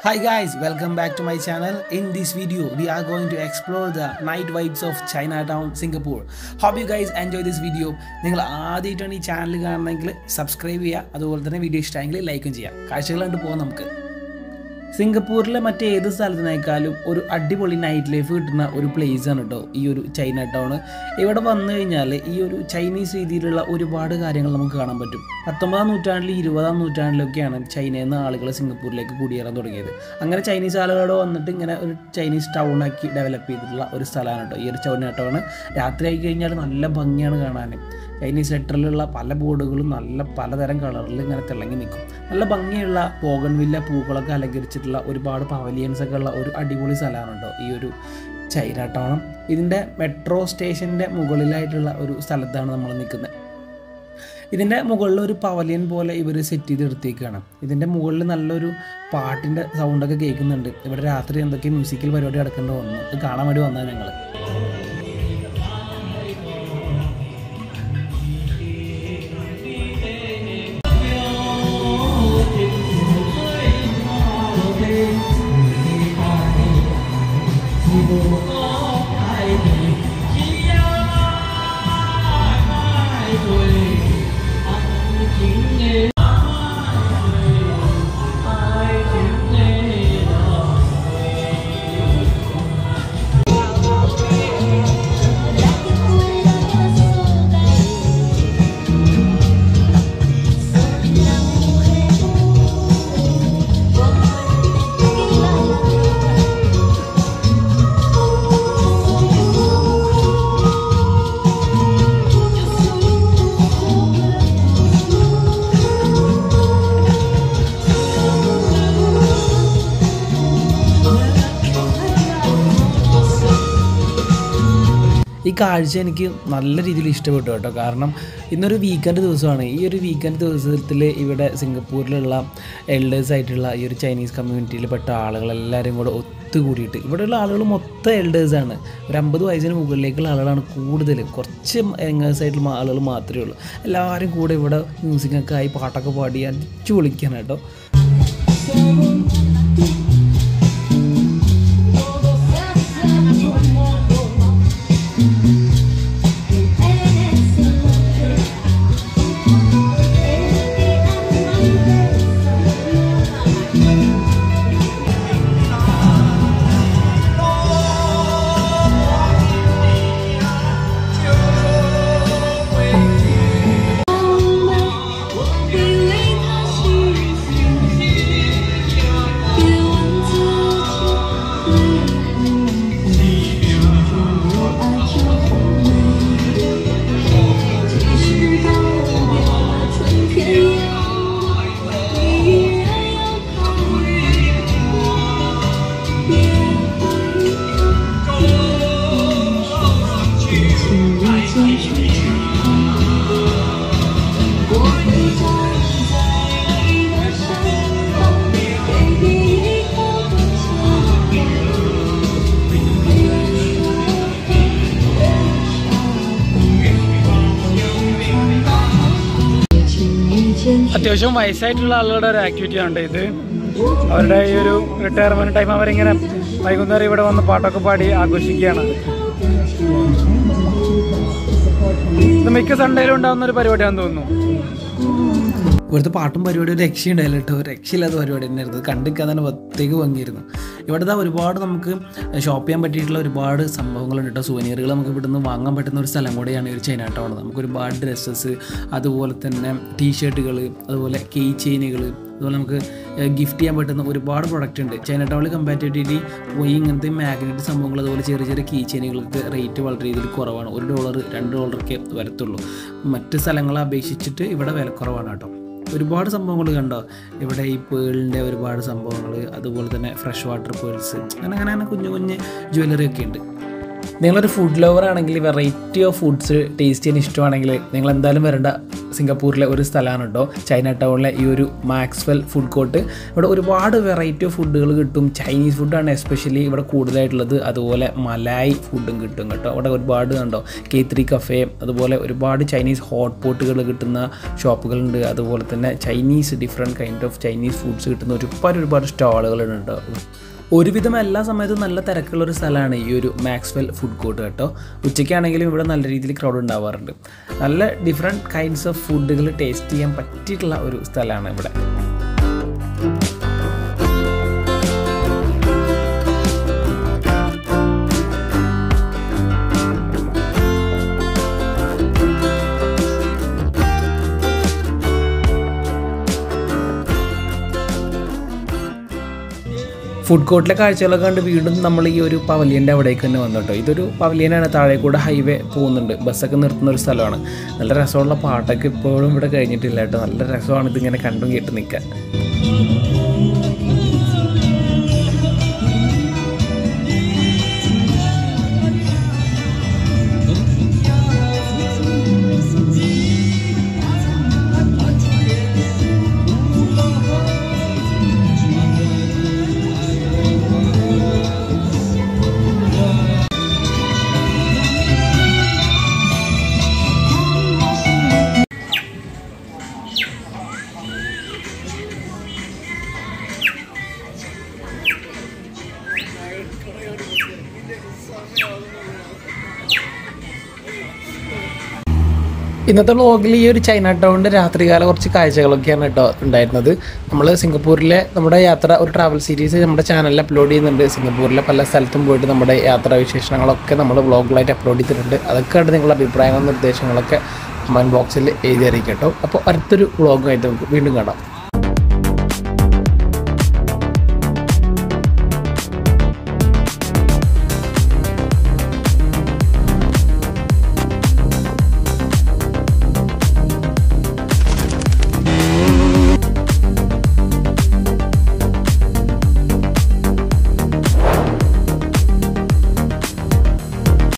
Hi guys, welcome back to my channel. In this video, we are going to explore the night vibes of Chinatown, Singapore. Hope you guys enjoy this video. നിങ്ങൾ ആദ്യമായിട്ടാണ് ഈ channel കാണണമെങ്കിൽ subscribe ചെയ്യുക അതുപോലെ തന്നെ video ഇഷ്ടമെങ്കിൽ ലൈക്കും ചെയ്യുക കാഴ്ചകൾ കണ്ട് പോകാം നമുക്ക് സിംഗപ്പൂരിലെ മറ്റേത് സ്ഥലത്തിനേക്കാളും ഒരു അടിപൊളി നൈറ്റ് ലൈഫ് കിട്ടുന്ന ഒരു പ്ലേസ് ആണ് കേട്ടോ ഈ ഒരു ചൈന ടൗൺ ഇവിടെ വന്നു കഴിഞ്ഞാൽ ഈ ഒരു ചൈനീസ് രീതിയിലുള്ള ഒരുപാട് കാര്യങ്ങൾ നമുക്ക് കാണാൻ പറ്റും പത്തൊമ്പതാം നൂറ്റാണ്ടിൽ ഇരുപതാം നൂറ്റാണ്ടിലൊക്കെയാണ് ചൈനയിൽ നിന്ന് ആളുകൾ സിംഗപ്പൂരിലേക്ക് കുടിയേറാൻ തുടങ്ങിയത് അങ്ങനെ ചൈനീസ് ആളുകൾ വന്നിട്ട് ഇങ്ങനെ ഒരു ചൈനീസ് ടൗണാക്കി ഡെവലപ്പ് ചെയ്തിട്ടുള്ള ഒരു സ്ഥലമാണ് കേട്ടോ ഈ ഒരു ചൈന ടൗൺ രാത്രി ആയി കഴിഞ്ഞാൽ നല്ല ഭംഗിയാണ് കാണാൻ ചൈനീസ് ലെറ്ററിലുള്ള പല ബോർഡുകളും നല്ല പലതരം കളറിൽ ഇങ്ങനെ തിളങ്ങി നിൽക്കും നല്ല ഭംഗിയുള്ള പോകൺവില്ല പൂക്കളൊക്കെ അലങ്കരിച്ചിട്ടുള്ള ഒരുപാട് പവലിയൻസ് ഒക്കെ ഉള്ള ഒരു അടിപൊളി സ്ഥലമാണ് കേട്ടോ ഈ ഒരു ചൈന ടൗൺ ഇതിൻ്റെ മെട്രോ സ്റ്റേഷൻ്റെ മുകളിലായിട്ടുള്ള ഒരു സ്ഥലത്താണ് നമ്മൾ നിൽക്കുന്നത് ഇതിൻ്റെ മുകളിൽ ഒരു പവലിയൻ പോലെ ഇവർ സെറ്റ് ചെയ്ത് എടുത്തേക്കാണ് ഇതിൻ്റെ മുകളിൽ നല്ലൊരു പാട്ടിൻ്റെ സൗണ്ടൊക്കെ കേൾക്കുന്നുണ്ട് ഇവിടെ രാത്രി എന്തൊക്കെ മ്യൂസിക്കൽ പരിപാടി നടക്കേണ്ടി വന്നു ഇത് കാണാൻ വേണ്ടി വന്നത് ഞങ്ങൾ ഈ കാഴ്ച എനിക്ക് നല്ല രീതിയിൽ ഇഷ്ടപ്പെട്ടു കേട്ടോ കാരണം ഇന്നൊരു വീക്കെൻഡ് ദിവസമാണ് ഈ ഒരു വീക്കെൻഡ് ദിവസത്തിൽ ഇവിടെ സിംഗപ്പൂരിലുള്ള എൽഡേഴ്സ് ആയിട്ടുള്ള ഈ ഒരു ചൈനീസ് കമ്മ്യൂണിറ്റിയിൽ പെട്ട ആളുകളെല്ലാവരും കൂടെ ഒത്തുകൂടിയിട്ട് ഇവിടെയുള്ള ആളുകൾ മൊത്തം എൽഡേഴ്സാണ് ഒരു അമ്പത് വയസ്സിന് മുകളിലേക്കുള്ള ആളുകളാണ് കൂടുതലും കുറച്ച് യങ്ങേഴ്സ് ആയിട്ടുള്ള ആളുകൾ മാത്രമേ ഉള്ളൂ എല്ലാവരും കൂടെ ഇവിടെ മ്യൂസിക്കൊക്കെ ആയി പാട്ടൊക്കെ പാടി അടിച്ചു പൊളിക്കാണ് കേട്ടോ അത്യാവശ്യം വയസ്സായിട്ടുള്ള ആളുകളുടെ ഒരു ആക്ടിവിറ്റി ആണ് ഇത് അവരുടെ ഈ ഒരു റിട്ടയർമെന്റ് ടൈം അവരിങ്ങനെ വൈകുന്നേരം ഇവിടെ വന്ന് പാട്ടൊക്കെ പാടി ആഘോഷിക്കുകയാണ് ഇത് മിക്ക സൺഡേയിലും ഉണ്ടാകുന്ന ഒരു പരിപാടിയാണെന്ന് തോന്നുന്നു ഇവിടുത്തെ പാട്ടും പരിപാടി ഒരു രക്ഷയുണ്ടായില്ല കേട്ടോ രക്ഷയില്ലാത്ത പരിപാടി തന്നെയായിരുന്നു കണ്ടിരിക്കാൻ തന്നെ പ്രത്യേക ഭംഗിയായിരുന്നു ഇവിടുത്തെ ഒരുപാട് നമുക്ക് ഷോപ്പ് ചെയ്യാൻ പറ്റിയിട്ടുള്ള ഒരുപാട് സംഭവങ്ങളുണ്ട് കേട്ടോ സുവനീറുകൾ നമുക്ക് ഇവിടുന്ന് വാങ്ങാൻ പറ്റുന്ന ഒരു സ്ഥലം കൂടെയാണ് ഈ ഒരു ചൈന ടൗൺ നമുക്ക് ഒരുപാട് ഡ്രസ്സസ് അതുപോലെ തന്നെ ടീഷർട്ടുകൾ അതുപോലെ കീ ചെയിനുകൾ അതുപോലെ നമുക്ക് ഗിഫ്റ്റ് ചെയ്യാൻ പറ്റുന്ന ഒരുപാട് പ്രൊഡക്റ്റ് ഉണ്ട് ചൈന ടൗണിൽ കമ്പാരിറ്റീവ്ലി പോയി ഇങ്ങനത്തെ മാഗ്നറ്റ് സംഭവങ്ങൾ അതുപോലെ ചെറിയ ചെറിയ കീ ചെയിനുകൾക്ക് റേറ്റ് വളരെ രീതിയിൽ കുറവാണ് ഒരു ഡോളർ രണ്ട് ഡോളറൊക്കെ വരത്തുള്ളൂ മറ്റ് സ്ഥലങ്ങളെ അപേക്ഷിച്ചിട്ട് ഇവിടെ വില കുറവാണ് കേട്ടോ ഒരുപാട് സംഭവങ്ങൾ കണ്ടോ ഇവിടെ ഈ പേളിൻ്റെ ഒരുപാട് സംഭവങ്ങൾ അതുപോലെ തന്നെ ഫ്രഷ് വാട്ടർ പേൾസ് അങ്ങനെ അങ്ങനെ അങ്ങനെ കുഞ്ഞു കുഞ്ഞ് ജ്വല്ലറി ഒക്കെ ഉണ്ട് നിങ്ങളൊരു ഫുഡ് ലവർ ആണെങ്കിൽ വെറൈറ്റി ഓഫ് ഫുഡ്സ് ടേസ്റ്റ് ചെയ്യാൻ ഇഷ്ടമാണെങ്കിൽ നിങ്ങൾ എന്തായാലും വരേണ്ട സിംഗപ്പൂരിലെ ഒരു സ്ഥലമാണ് കേട്ടോ ചൈന ടൗണിലെ ഈ ഒരു മാക്സ്വെൽ ഫുഡ് കോർട്ട് ഇവിടെ ഒരുപാട് വെറൈറ്റി ഓഫ് ഫുഡുകൾ കിട്ടും ചൈനീസ് ഫുഡാണ് എസ്പെഷ്യലി ഇവിടെ കൂടുതലായിട്ടുള്ളത് അതുപോലെ മലായ് ഫുഡും കിട്ടും കേട്ടോ അവിടെ ഒരുപാട് കണ്ടോ കേത്രി കഫേ അതുപോലെ ഒരുപാട് ചൈനീസ് ഹോട്ട് പോട്ടുകൾ കിട്ടുന്ന ഷോപ്പുകളുണ്ട് അതുപോലെ തന്നെ Chinese different kind of Chinese foods കിട്ടുന്ന ഒരുപാട് ഒരുപാട് സ്റ്റാളുകളുണ്ട് ഒരുവിധം എല്ലാ സമയത്തും നല്ല തിരക്കുള്ള ഒരു സ്ഥലമാണ് ഈ ഒരു മാക്സ്വെൽ ഫുഡ് കോർട്ട് കേട്ടോ ഉച്ചയ്ക്കാണെങ്കിലും ഇവിടെ നല്ല രീതിയിൽ ക്രൗഡ് ഉണ്ടാവാറുണ്ട് നല്ല ഡിഫറെൻറ്റ് കൈൻഡ്സ് ഓഫ് ഫുഡുകൾ ടേസ്റ്റ് ചെയ്യാൻ പറ്റിയിട്ടുള്ള ഒരു സ്ഥലമാണ് ഇവിടെ ഫുഡ് കോർട്ടിലെ കാഴ്ചകളൊക്കെ കണ്ട് വീണ്ടും നമ്മൾ ഈ ഒരു പവലിയൻ്റെ അവിടേക്ക് തന്നെ വന്നു കേട്ടോ ഇതൊരു പവലിയനാണ് താഴെ കൂടെ ഹൈവേ പോകുന്നുണ്ട് ബസ്സൊക്കെ നിർത്തുന്ന ഒരു സ്ഥലമാണ് നല്ല രസമുള്ള പാട്ടൊക്കെ ഇപ്പോഴും ഇവിടെ കഴിഞ്ഞിട്ടില്ല കേട്ടോ നല്ല രസമാണ് ഇതിങ്ങനെ കണ്ടും കേട്ട് നിൽക്കാൻ ഇന്നത്തെ വ്ളോഗിൽ ഈ ഒരു ചൈന ടൗണിൻ്റെ രാത്രികാല കുറച്ച് കാഴ്ചകളൊക്കെയാണ് കേട്ടോ ഉണ്ടായിരുന്നത് നമ്മൾ സിംഗപ്പൂരിലെ നമ്മുടെ യാത്ര ഒരു ട്രാവൽ സീരീസ് നമ്മുടെ ചാനലിൽ അപ്ലോഡ് ചെയ്യുന്നുണ്ട് സിംഗപ്പൂരിലെ പല സ്ഥലത്തും പോയിട്ട് നമ്മുടെ യാത്രാ വിശേഷങ്ങളൊക്കെ നമ്മൾ വ്ളോഗിലായിട്ട് അപ്ലോഡ് ചെയ്തിട്ടുണ്ട് അതൊക്കെ ആയിട്ട് നിങ്ങളുടെ അഭിപ്രായങ്ങളും നിർദ്ദേശങ്ങളൊക്കെ കമൻറ്റ് ബോക്സിൽ എഴുതി അറിയിക്കട്ടോ അപ്പോൾ അടുത്തൊരു വ്ളോഗുമായിട്ട് നമുക്ക് വീണ്ടും കാണാം